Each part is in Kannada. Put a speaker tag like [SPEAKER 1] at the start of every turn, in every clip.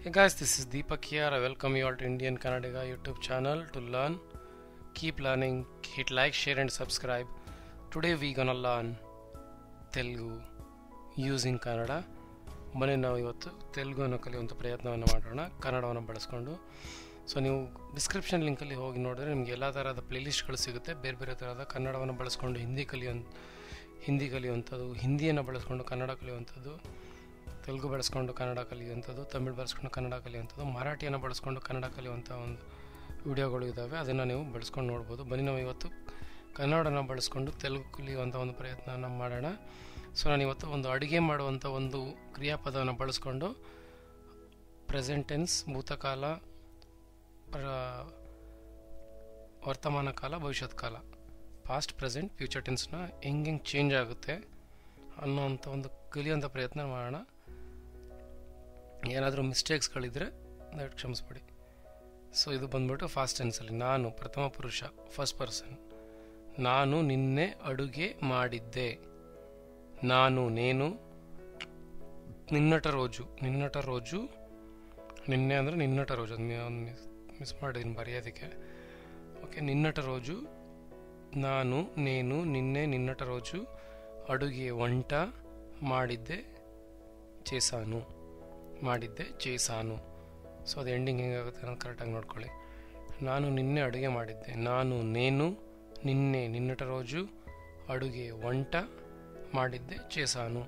[SPEAKER 1] Hey guys, this is Deepak here. I welcome you all to Indian Kannadiga YouTube channel to learn. Keep learning. Hit like, share, and subscribe. Today we gonna learn Telugu using Kannada. ಬನ್ನಿ ನಾವು ಇವತ್ತು ತೆಲುಗುವನ್ನು ಕಲಿಯುವಂಥ ಪ್ರಯತ್ನವನ್ನು ಮಾಡೋಣ ಕನ್ನಡವನ್ನು ಬಳಸ್ಕೊಂಡು ಸೊ ನೀವು ಡಿಸ್ಕ್ರಿಪ್ಷನ್ ಲಿಂಕಲ್ಲಿ ಹೋಗಿ ನೋಡಿದ್ರೆ ನಿಮಗೆ ಎಲ್ಲ ಥರದ ಪ್ಲೇಲಿಸ್ಟ್ಗಳು ಸಿಗುತ್ತೆ ಬೇರೆ ಬೇರೆ ಥರದ ಕನ್ನಡವನ್ನು ಬಳಸ್ಕೊಂಡು ಹಿಂದಿ ಕಲಿಯುವಂಥ ಹಿಂದಿ ಕಲಿಯುವಂಥದ್ದು ಹಿಂದಿಯನ್ನು ಬಳಸ್ಕೊಂಡು ಕನ್ನಡ ಕಲಿಯುವಂಥದ್ದು ತೆಲುಗು ಬಳಸ್ಕೊಂಡು ಕನ್ನಡ ಕಲಿಯುವಂಥದ್ದು ತಮಿಳು ಬಳಸ್ಕೊಂಡು ಕನ್ನಡ ಕಲಿಯುವಂಥದ್ದು ಮರಾಠಿಯನ್ನು ಬಳಸ್ಕೊಂಡು ಕನ್ನಡ ಕಲಿಯುವಂಥ ಒಂದು ವಿಡಿಯೋಗಳು ಇದ್ದಾವೆ ಅದನ್ನು ನೀವು ಬಳಸ್ಕೊಂಡು ನೋಡ್ಬೋದು ಬನ್ನಿ ನಾವು ಇವತ್ತು ಕನ್ನಡನ ಬಳಸ್ಕೊಂಡು ತೆಲುಗು ಕಲಿಯುವಂಥ ಒಂದು ಪ್ರಯತ್ನನ ಮಾಡೋಣ ಸೊ ನಾನು ಇವತ್ತು ಒಂದು ಅಡುಗೆ ಮಾಡುವಂಥ ಒಂದು ಕ್ರಿಯಾಪದವನ್ನು ಬಳಸ್ಕೊಂಡು ಪ್ರೆಸೆಂಟ್ ಟೆನ್ಸ್ ಭೂತಕಾಲ ಪ್ರ ವರ್ತಮಾನ ಕಾಲ ಭವಿಷ್ಯತ್ ಕಾಲ ಪಾಸ್ಟ್ ಪ್ರೆಸೆಂಟ್ ಫ್ಯೂಚರ್ ಟೆನ್ಸ್ನ ಹೆಂಗೆ ಹೆಂಗೆ ಚೇಂಜ್ ಆಗುತ್ತೆ ಅನ್ನೋವಂಥ ಒಂದು ಕಲಿಯುವಂಥ ಪ್ರಯತ್ನ ಮಾಡೋಣ ಏನಾದರೂ ಮಿಸ್ಟೇಕ್ಸ್ಗಳಿದ್ದರೆ ದಯವಿಟ್ಟು ಕ್ಷಮಿಸ್ಬಿಡಿ ಸೊ ಇದು ಬಂದ್ಬಿಟ್ಟು ಫಾಸ್ಟ್ ಟೆನ್ಸಲ್ಲಿ ನಾನು ಪ್ರಥಮ ಪುರುಷ ಫಸ್ಟ್ ಪರ್ಸನ್ ನಾನು ನಿನ್ನೆ ಅಡುಗೆ ಮಾಡಿದ್ದೆ ನಾನು ನೇನು ನಿನ್ನಟ ರೋಜು ನಿನ್ನಟ ರೋಜು ನಿನ್ನೆ ಅಂದರೆ ನಿನ್ನಟ ರೋಜು ಅದು ಮಿಸ್ ಮಿಸ್ ಮಾಡಿದ್ದೀನಿ ಬರೆಯೋದಕ್ಕೆ ಓಕೆ ನಿನ್ನಟ ರೋಜು ನಾನು ನೇನು ನಿನ್ನೆ ನಿನ್ನಟ ರೋಜು ಅಡುಗೆ వంట ಮಾಡಿದ್ದೆ చేశాను ಮಾಡಿದ್ದೆ చేశాను ಸೊ ಅದು ಎಂಡಿಂಗ್ ಹೆಂಗಾಗುತ್ತೆ ಅನ್ನೋದು ಕರೆಕ್ಟಾಗಿ ನೋಡ್ಕೊಳ್ಳಿ ನಾನು ನಿನ್ನೆ ಅಡುಗೆ ಮಾಡಿದ್ದೆ ನಾನು ನೇನು ನಿನ್ನೆ ನಿನ್ನಟ ರೋಜು ಅಡುಗೆ వంట ಮಾಡಿದ್ದೆ చేశాను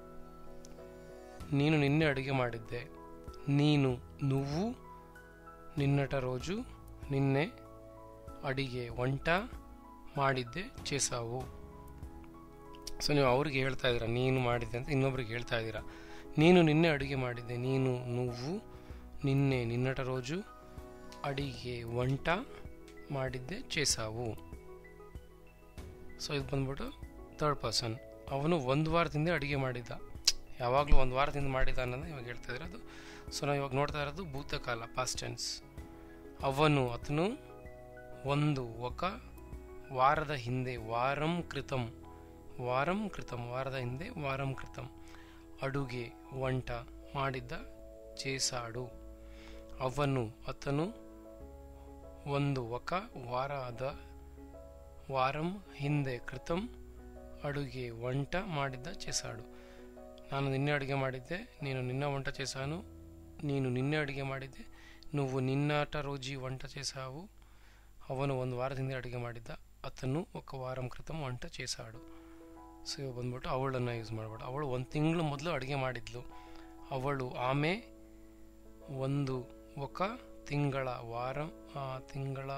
[SPEAKER 1] ನೀನು ನಿನ್ನೆ ಅಡುಗೆ ಮಾಡಿದ್ದೆ ನೀನು నువ్వు నిన్నట రోజు నిన్ನೆ ಅಡಿಗೆ వంట ಮಾಡಿದ್ದೆ చేసావు ಸೊ ನೀವು ಅವ್ರಿಗೆ ಹೇಳ್ತಾ ಇದ್ದೀರಾ ನೀನು ಮಾಡಿದ್ದೆ ಅಂತ ಇನ್ನೊಬ್ರಿಗೆ ಹೇಳ್ತಾ ಇದ್ದೀರಾ ನೀನು ನಿನ್ನೆ ಅಡುಗೆ ಮಾಡಿದ್ದೆ ನೀನು నువ్వు ನಿನ್ನೆ ನಿನ್ನಟ రోజు ಅಡಿಗೆ వంట ಮಾಡಿದ್ದೆ చేసావు ಸೊ ಇದು ಬಂದ್ಬಿಟ್ಟು ಥರ್ಡ್ ಪರ್ಸನ್ ಅವನು ಒಂದು ವಾರದಿಂದ ಅಡುಗೆ ಮಾಡಿದ್ದ ಯಾವಾಗಲೂ ಒಂದು ವಾರದಿಂದ ಮಾಡಿದ ಅನ್ನೋದು ಇವಾಗ ಹೇಳ್ತಾ ಇರೋದು ಸೊ ನಾವು ಇವಾಗ ನೋಡ್ತಾ ಇರೋದು ಭೂತಕಾಲ ಪಾಸ್ಟ್ ಟೆನ್ಸ್ ಅವನು ಅತನು ಒಂದು ఒక ವಾರದ ಹಿಂದೆ ವಾರಂ ಕೃತಂ ವಾರಂ ಕೃತಂ ವಾರದ ಹಿಂದೆ ವಾರಂ ಕೃತಂ ಅಡುಗೆ వంట ಮಾಡಿದ್ದ చేశాడు ಅವನು ಅತನು ಒಂದು ఒక ವಾರದ ವಾರಂ ಹಿಂದೆ ಕೃತಂ ಅಡುಗೆ వంట ಮಾಡಿದ್ದ చేశాడు ನಾನು ನಿನ್ನೆ ಅಡುಗೆ ಮಾಡಿದ್ದೆ ನೀನು ನಿನ್ನ వంట చేశాను ನೀನು ನಿನ್ನೆ ಅಡುಗೆ ಮಾಡಿದ್ದೆ నువ్వు నిన్నట రోజు వంట చేశావు ಅವನು ಒಂದು ವಾರದಿಂದ ಅಡುಗೆ ಮಾಡಿದ್ದ ಅತನು ఒక ವಾರಂ ಕೃತಂ వంట చేశాడు ಸೊ ಇವಾಗ ಬಂದ್ಬಿಟ್ಟು ಅವಳನ್ನು ಯೂಸ್ ಮಾಡಬೇಡ ಅವಳು ಒಂದು ತಿಂಗಳು ಮೊದಲು ಅಡುಗೆ ಮಾಡಿದ್ಲು ಅವಳು ಆಮೆ ಒಂದು ఒక ತಿಂಗಳ ವಾರ ತಿಂಗಳ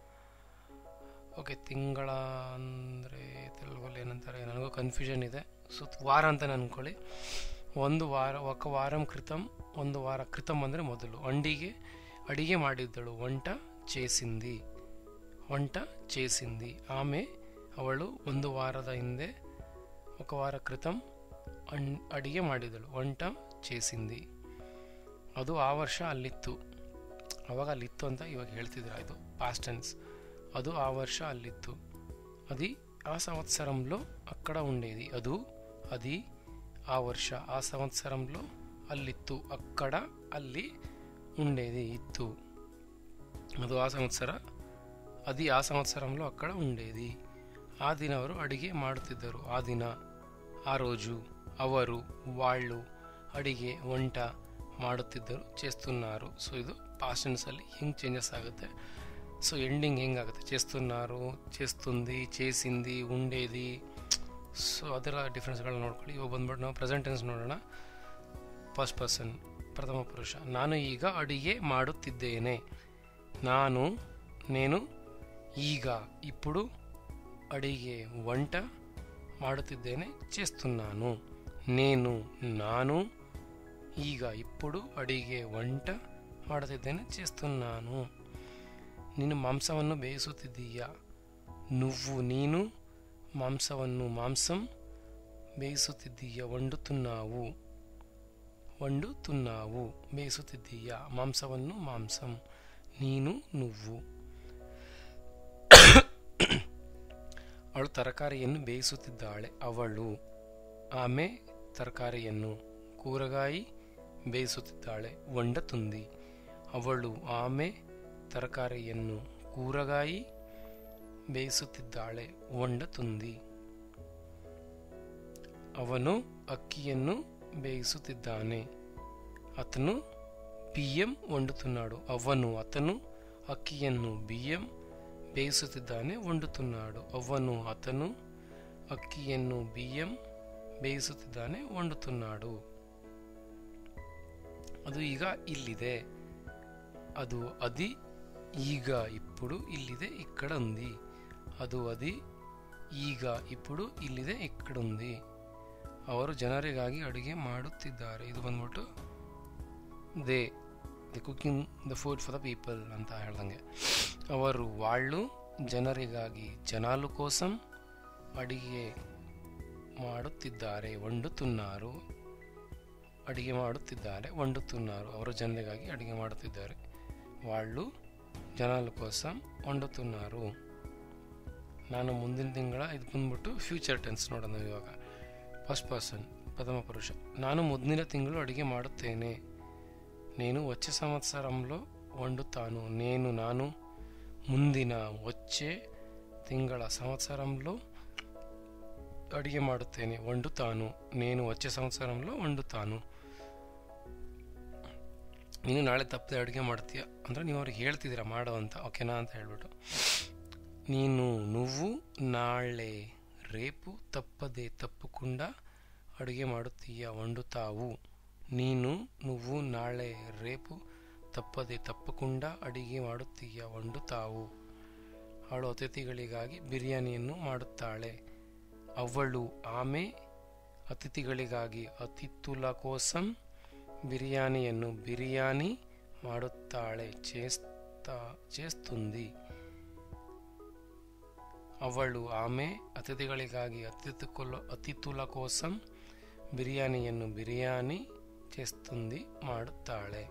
[SPEAKER 1] ಓಕೆ ತಿಂಗಳ ಅಂದರೆ ತೆಲುಗಲ್ಲಿ ಏನಂತಾರೆ ನನಗೂ ಕನ್ಫ್ಯೂಷನ್ ಇದೆ ಸೊ ವಾರ ಅಂತ ಅನ್ಕೊಳ್ಳಿ ಒಂದು ವಾರ ఒక ವಾರಂ ಕೃತಂ ಒಂದು ವಾರ ಕೃತಂ ಅಂದರೆ ಮೊದಲು ಅಂಡಿಗೆ ಅಡಿಗೆ ಮಾಡಿದ್ದಳು వంట చేసింది వంట చేసింది ಆಮೆ ಅವಳು ಒಂದು ವಾರದ ಹಿಂದೆ ఒక ವಾರ ಕೃತಂ ಅಣ್ ಅಡಿಗೆ ಮಾಡಿದಳು వంట చేసింది ಅದು ಆ ವರ್ಷ ಅಲ್ಲಿತ್ತು ಅವಾಗ ಅಲ್ಲಿತ್ತು ಅಂತ ಇವಾಗ ಹೇಳ್ತಿದ್ರ ಇದು ಪಾಸ್ಟ್ ಟೆನ್ಸ್ ಅದು ఆ వర్ష అల్లిత్తు అది ఆ సంవత్సరంలో అక్కడ ఉండేది అదు అది ఆ వర్ష ఆ సంవత్సరంలో అల్లిత్తు అక్కడ ಅಲ್ಲಿ ఉండేది ఇత్తు ಅದು ಆ ಸಂವತ್ಸರ అది ಆ సంవత్సరంలో అక్కడ ఉండేది ಆ ದಿನ ಅವರು ಅಡಿಗೆ ಮಾಡುತ್ತಿದ್ದರು ಆ ದಿನ ಆ రోజు ಅವರು వాళ్ళు ಅಡಿಗೆ వంట ಮಾಡುತ್ತಿದ್ದರು చేస్తున్నారు ಸೊ ಇದು ಪಾಸ್ಟ್ ಟೆನ್ಸಲ್ಲಿ ಹಿಂಗೆ ಚೇಂಜಸ್ ಆಗುತ್ತೆ సో ఎండింగ్ ಹೆಂಗಾಗುತ್ತೆ చేస్తున్నారు చేస్తుంది చేసింది ఉండేది ಸೊ ಅದರ ಡಿಫ್ರೆನ್ಸ್ಗಳನ್ನ ನೋಡ್ಕೊಳ್ಳಿ ಇವಾಗ ಬಂದ್ಬಿಟ್ಟು ನಾವು ಪ್ರೆಸೆಂಟ್ ಟೆನ್ಸ್ ನೋಡೋಣ ಫಸ್ಟ್ ಪರ್ಸನ್ ಪ್ರಥಮ ಪುರುಷ ನಾನು ಈಗ ಅಡಿಗೆ ಮಾಡುತ್ತಿದ್ದೇನೆ ನಾನು నేను ಈಗ ఇప్పుడు ಅಡಿಗೆ వంట ಮಾಡುತ್ತಿದ್ದೇನೆ చేస్తున్నాను నేను ನಾನು ಈಗ ఇప్పుడు ಅಡಿಗೆ వంట ಮಾಡುತ್ತಿದ್ದೇನೆ చేస్తున్నాను ನೀನು ಮಾಂಸವನ್ನು ಬೇಯಿಸುತ್ತಿದ್ದೀಯಾ నువ్వు ನೀನು ಮಾಂಸವನ್ನು ಮಾಂಸಂ ಬೇಯಿಸುತ್ತಿದ್ದೀಯ వండుతున్నావు వండుతున్నావు ಬೇಯಿಸುತ್ತಿದ್ದೀಯಾ ಮಾಂಸವನ್ನು ಮಾಂಸಂ ನೀನು నువ్వు ಅವಳು ತರಕಾರಿಯನ್ನು ಬೇಯಿಸುತ್ತಿದ್ದಾಳೆ ಅವಳು ಆಮೆ ತರಕಾರಿಯನ್ನು ಕೂರಗಾಯಿ ಬೇಯಿಸುತ್ತಿದ್ದಾಳೆ ಒಂಡ ತುಂದಿ ಅವಳು ಆಮೆ ತರಕಾರಿಯನ್ನು ಕೂರಗಾಯಿ ಬೇಯಿಸುತ್ತಿದ್ದಾಳೆ ಒಂಡ ತುಂದಿ ಅವನು ಅಕ್ಕಿಯನ್ನು ಬೇಯಿಸುತ್ತಿದ್ದಾನೆ అతను బియ్యం వండుతున్నాడు ಅವನು అతను అక్కిಯನ್ನು బియ్యం ಬೇಯಿಸುತ್ತಿದ್ದಾನೆ వండుతున్నాడు ಅವನು అతను ಅಕ್ಕಿಯನ್ನು ಬಿయ్యం ಬೇಯಿಸುತ್ತಿದ್ದಾನೆ వండుతున్నాడు ಅದು ಈಗ ಇಲ್ಲಿದೆ ಅದು ಅದಿ ಈಗ ఇప్పుడు ఇల్లిదే ఇక్కడ ఉంది ಅದು ಅದಿ ಈಗ ఇప్పుడు ಇಲ್ಲಿದೆ ఇక్కడ ఉంది ಅವರು ಜನರಿಗಾಗಿ ಅಡುಗೆ ಮಾಡುತ್ತಿದ್ದಾರೆ ಇದು ಬಂದ್ಬಿಟ್ಟು they the cooking the food for the people ಅಂತ ಹೇಳ್ದಂಗೆ ಅವರು వాళ్ళు ಜನರಿಗಾಗಿ జనాలు కోసం ಅಡಿಗೆ ಮಾಡುತ್ತಿದ್ದಾರೆ వండుతున్నారు ಅಡಿಗೆ ಮಾಡುತ್ತಿದ್ದಾರೆ వండుతున్నారు ಅವರು ಜನರಿಗಾಗಿ ಅಡಿಗೆ ಮಾಡುತ್ತಿದ್ದಾರೆ వాళ్ళు జనాల కోసం వండుతున్నారు ನಾನು ಮುಂದಿನ ತಿಂಗಳ ಇದು ಬಂದ್ಬಿಟ್ಟು ಫ್ಯೂಚರ್ ಟೆನ್ಸ್ ನೋಡೋಣ ಇವಾಗ ಫಸ್ಟ್ ಪರ್ಸನ್ ప్రథమ పురుష ನಾನು ಮುಂದಿನ ತಿಂಗಳು ಅಡಿಗೆ ಮಾಡುತ್ತೇನೆ నేను వచ్చే సంవత్సరంలో వండుతాను నేను నాను ಮುಂದಿನ వచ్చే ತಿಂಗಳ సంవత్సరంలో ಅಡಿಗೆ ಮಾಡುತ್ತೇನೆ వండుతాను నేను వచ్చే సంవత్సరంలో వండుతాను ನೀನು ನಾಳೆ ತಪ್ಪದೆ ಅಡುಗೆ ಮಾಡ್ತೀಯ ಅಂದರೆ ನೀವು ಅವ್ರಿಗೆ ಹೇಳ್ತಿದ್ದೀರಾ ಮಾಡೋ ಅಂತ ಓಕೆನಾ ಅಂತ ಹೇಳ್ಬಿಟ್ಟು ನೀನು నువ్వు ನಾಳೆ రేపు తప్పదే తప్పకుండా ಅಡುಗೆ ಮಾಡುತ್ತೀಯ వండుతావు ನೀನು నువ్వు ನಾಳೆ ರೇಪು ತಪ್ಪದೆ ತಪ್ಪకుండా ಅಡಿಗೆ ಮಾಡುತ್ತೀಯ వండుతావు ಅವಳು ಅತಿಥಿಗಳಿಗಾಗಿ ಬಿರಿಯಾನಿಯನ್ನು ಮಾಡುತ್ತಾಳೆ ಅವಳು ಆಮೆ ಅತಿಥಿಗಳಿಗಾಗಿ ಅತಿಥುಲ ಕೋಸಂ బిర్యానీಯನ್ನು బిర్యానీ ಮಾಡುತ್ತಾಳೆ చేస్తా చేస్తుంది ಅವಳು ಆಮೆ ಅತಿಥಿಗಳಿಗಾಗಿ ಅತಿಥುಕುಲ ಅತಿಥುಲ కోసం బిర్యానీಯನ್ನು బిర్యానీ చేస్తుంది ಮಾಡುತ್ತಾಳೆ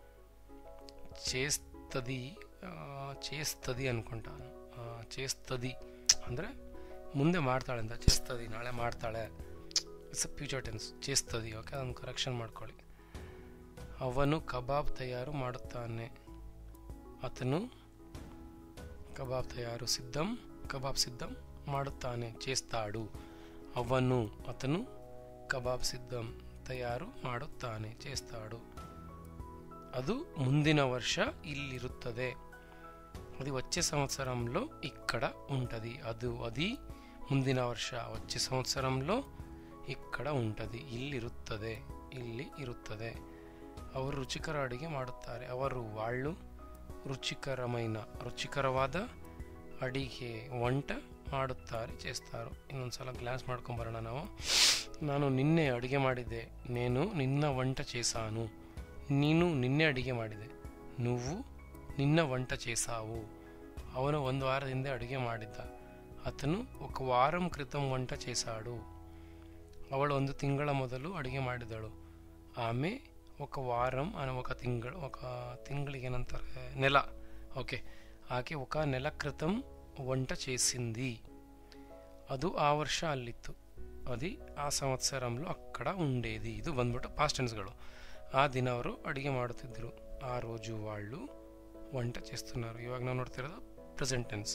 [SPEAKER 1] చేస్తది ಆ, చేస్తది ಅನ್ಕೊಂಟಾನು ಆ, చేస్తది ಅಂದರೆ ಮುಂದೆ ಮಾಡ್ತಾಳೆ ಅಂತ చేస్తది ನಾಳೆ ಮಾಡ್ತಾಳೆ ಇಟ್ಸ್ ಫ್ಯೂಚರ್ ಟೆನ್ಸ್ చేస్తది ಓಕೆ ಅದನ್ನು ಕರೆಕ್ಷನ್ ಮಾಡ್ಕೊಳ್ಳಿ ಅವನು ಕಬಾಬ್ ತಯಾರು ಮಾಡುತ್ತಾನೆ ಅತನು ಕಬಾಬ್ ತಯಾರು ಸಿದ್ಧಂ ಕಬಾಬ್ ಸಿದ್ಧಂ ಮಾಡುತ್ತಾನೆ చేస్తాడు ಅವನು ಅತನು ಕಬಾಬ್ ಸಿದ್ಧಂ ತಯಾರು ಮಾಡುತ್ತಾನೆ చేస్తాడు ಅದು ಮುಂದಿನ ವರ್ಷ ಇಲ್ಲಿರುತ್ತದೆ అది వచ్చే సంవత్సరంలో ఇక్కడ ఉంటది ಅದು అది ಮುಂದಿನ ವರ್ಷ వచ్చే సంవత్సరంలో ఇక్కడ ఉంటది ಇಲ್ಲಿರುತ್ತದೆ ಇಲ್ಲಿ ಇರುತ್ತದೆ ಅವರು ರುಚಿಕರ ಅಡುಗೆ ಮಾಡುತ್ತಾರೆ ಅವರು వాళ్ళు ರುಚಿಕರమైన ರುಚಿಕರವಾದ ಅಡಿಗೆ వంట ಮಾಡುತ್ತಾರೆ చేస్తారు ಇನ್ನೊಂದ್ಸಲ ಗ್ಲಾಸ್ ಮಾಡ್ಕೊಂಬರೋಣ ನಾವು ನಾನು ನಿನ್ನೆ ಅಡುಗೆ ಮಾಡಿದ್ದೆ నేను నిన్న వంట చేశాను ನೀನು ನಿನ್ನೆ ಅಡುಗೆ ಮಾಡಿದೆ నువ్వు నిన్న వంట చేశావు ಅವನು ಒಂದು ವಾರದಿಂದ ಅಡುಗೆ ಮಾಡಿದ್ದ అతను ఒక వారం క్రితం వంట చేశాడు ಅವಳು ಒಂದು ತಿಂಗಳ ಮೊದಲು ಅಡುಗೆ ಮಾಡಿದಳು ಆమె ఒక వారం అని ఒక తింగళ ఒక తింಗಳಿಗೆ ಏನಂತಾರೆ నెల ఓకే ఆಕೆ ఒక నెల క్రితం వంట చేసింది ಅದು ಆ ವರ್ಷ ಅಲ್ಲಿತ್ತು అది ಆ ಸಂವತ್ಸರಂలో అక్కడ ఉండేది ಇದು ಬಂದ್ಬಿಟ್ಟು ಪಾಸ್ಟ್ ಟೆನ್ಸ್ಗಳು ಆ ದಿನ ಅವರು ಅಡುಗೆ ಮಾಡುತ್ತಿದ್ದರು ಆ రోజు వాళ్ళు వంట చేస్తున్నారు ಇವಾಗ ನಾವು ನೋಡ್ತಿರೋದು ಪ್ರೆಸೆಂಟ್ ಟೆನ್ಸ್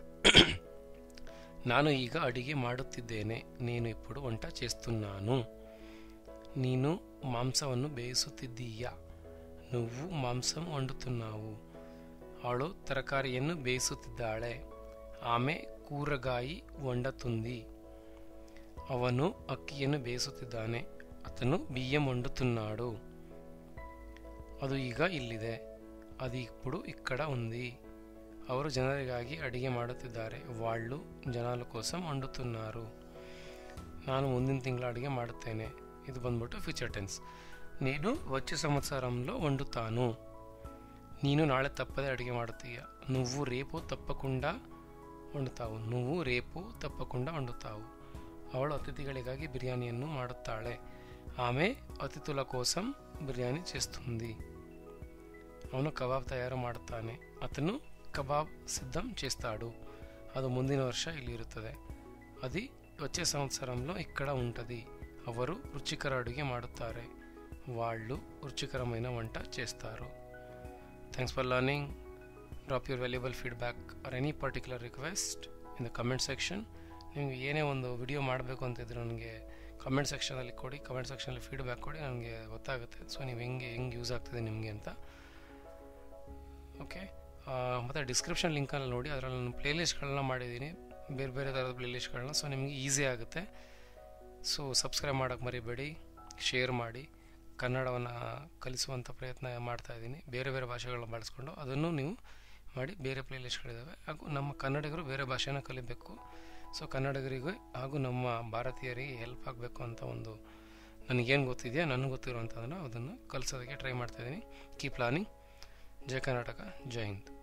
[SPEAKER 1] ನಾನು ಈಗ ಅಡಿಗೆ ಮಾಡುತ್ತಿದ್ದೇನೆ నేను ఇప్పుడు వంట చేస్తున్నాను ನೀನು ಮಾಂಸವನ್ನು ಬೇಯಿಸುತ್ತಿದ್ದೀಯಾ నువ్వు ಮಾಂಸಂ వండుతున్నావు ಅವಳು ತರಕಾರಿಯನ್ನು ಬೇಯಿಸುತ್ತಿದ್ದಾಳೆ ಆಮೆ ಕೂರಗಾಯಿ వండుతుంది ಅವನು ಅಕ್ಕಿಯನ್ನು ಬೇಯಿಸುತ್ತಿದ್ದಾನೆ అతను బియ్యం వండుతున్నాడు ಅದು ಈಗ ಇಲ್ಲಿದೆ ಅದು ఇప్పుడు ఇక్కడ ఉంది ಅವರು ಜನರಿಗಾಗಿ ಅಡಿಗೆ ಮಾಡುತ್ತಿದ್ದಾರೆ వాళ్ళు జనాల కోసం వండుతున్నారు ನಾನು ಮುಂದಿನ ತಿಂಗಳ ಅಡುಗೆ ಮಾಡುತ್ತೇನೆ ಇದು ಬಂದ್ಬಿಟ್ಟು ಫ್ಯೂಚರ್ ಟೆನ್ಸ್ నేను వచ్చే సంవత్సరంలో వండుతాను ನೀನು ನಾಳೆ ತಪ್ಪದೆ ಅಡುಗೆ ಮಾಡುತ್ತೀಯ నువ్వు రేపు ತಪ್ಪకుండా వండుతావు నువ్వు రేపు ತಪ್ಪకుండా వండుతావు ಅವಳು ಅತಿಥಿಗಳಿಗಾಗಿ ಬಿರಿಯಾನಿಯನ್ನು ಮಾಡುತ್ತಾಳೆ ಆమె ಅತಿಥುల కోసం బిర్యానీ చేస్తుంది ಅವನು ಕಬಾಬ್ ತಯಾರು ಮಾಡುತ್ತಾನೆ ಅತನು ಕಬಾಬ್ ಸಿದ್ಧಂ చేస్తాడు ಅದು ಮುಂದಿನ ವರ್ಷ ಇಲ್ಲಿ ಇರುತ್ತದೆ అది వచ్చే సంవత్సరంలో ఇక్కడ ఉంటది ಅವರು ರುಚಿಕರ ಅಡುಗೆ ಮಾಡುತ್ತಾರೆ వాళ్ళు రుచికరమైన వంట చేస్తారు thanks for learning drop your valuable feedback or any particular request in the comment section ನಿಮಗೆ ಏನೇ ಒಂದು ವಿಡಿಯೋ ಮಾಡಬೇಕು ಅಂತಿದ್ರೆ ನನಗೆ ಕಮೆಂಟ್ ಸೆಕ್ಷನಲ್ಲಿ ಕೊಡಿ ಕಮೆಂಟ್ ಸೆಕ್ಷನಲ್ಲಿ ಫೀಡ್ಬ್ಯಾಕ್ ಕೊಡಿ ನನಗೆ ಗೊತ್ತಾಗುತ್ತೆ ಸೊ ನೀವು ಹೆಂಗೆ ಹೆಂಗೆ ಯೂಸ್ ಆಗ್ತಿದೆ ನಿಮಗೆ ಅಂತ ಓಕೆ ಮತ್ತು ಡಿಸ್ಕ್ರಿಪ್ಷನ್ ಲಿಂಕಲ್ಲಿ ನೋಡಿ ಅದರಲ್ಲಿ ನಾನು ಪ್ಲೇಲಿಸ್ಟ್ಗಳನ್ನ ಮಾಡಿದ್ದೀನಿ ಬೇರೆ ಬೇರೆ ಥರದ ಪ್ಲೇಲಿಸ್ಟ್ಗಳನ್ನ ಸೊ ನಿಮಗೆ ಈಸಿ ಆಗುತ್ತೆ ಸೊ ಸಬ್ಸ್ಕ್ರೈಬ್ ಮಾಡೋಕ್ಕೆ ಮರಿಬೇಡಿ ಶೇರ್ ಮಾಡಿ ಕನ್ನಡವನ್ನು ಕಲಿಸುವಂಥ ಪ್ರಯತ್ನ ಮಾಡ್ತಾ ಇದ್ದೀನಿ ಬೇರೆ ಬೇರೆ ಭಾಷೆಗಳನ್ನ ಬಳಸ್ಕೊಂಡು ಅದನ್ನು ನೀವು ಮಾಡಿ ಬೇರೆ ಪ್ಲೇಲಿಸ್ಟ್ಗಳಿದ್ದಾವೆ ಹಾಗೂ ನಮ್ಮ ಕನ್ನಡಿಗರು ಬೇರೆ ಭಾಷೆನ ಕಲಿಬೇಕು ಸೊ ಕನ್ನಡಿಗರಿಗೂ ಹಾಗೂ ನಮ್ಮ ಭಾರತೀಯರಿಗೆ ಹೆಲ್ಪ್ ಆಗಬೇಕು ಅಂತ ಒಂದು ನನಗೇನು ಗೊತ್ತಿದೆಯಾ ನನಗೆ ಗೊತ್ತಿರುವಂಥದ್ದನ್ನು ಅದನ್ನು ಕಲಿಸೋದಕ್ಕೆ ಟ್ರೈ ಮಾಡ್ತಾಯಿದ್ದೀನಿ ಕೀಪ್ ಪ್ಲಾನಿಂಗ್ ಜೈ ಕರ್ನಾಟಕ ಜೈ ಹಿಂದ್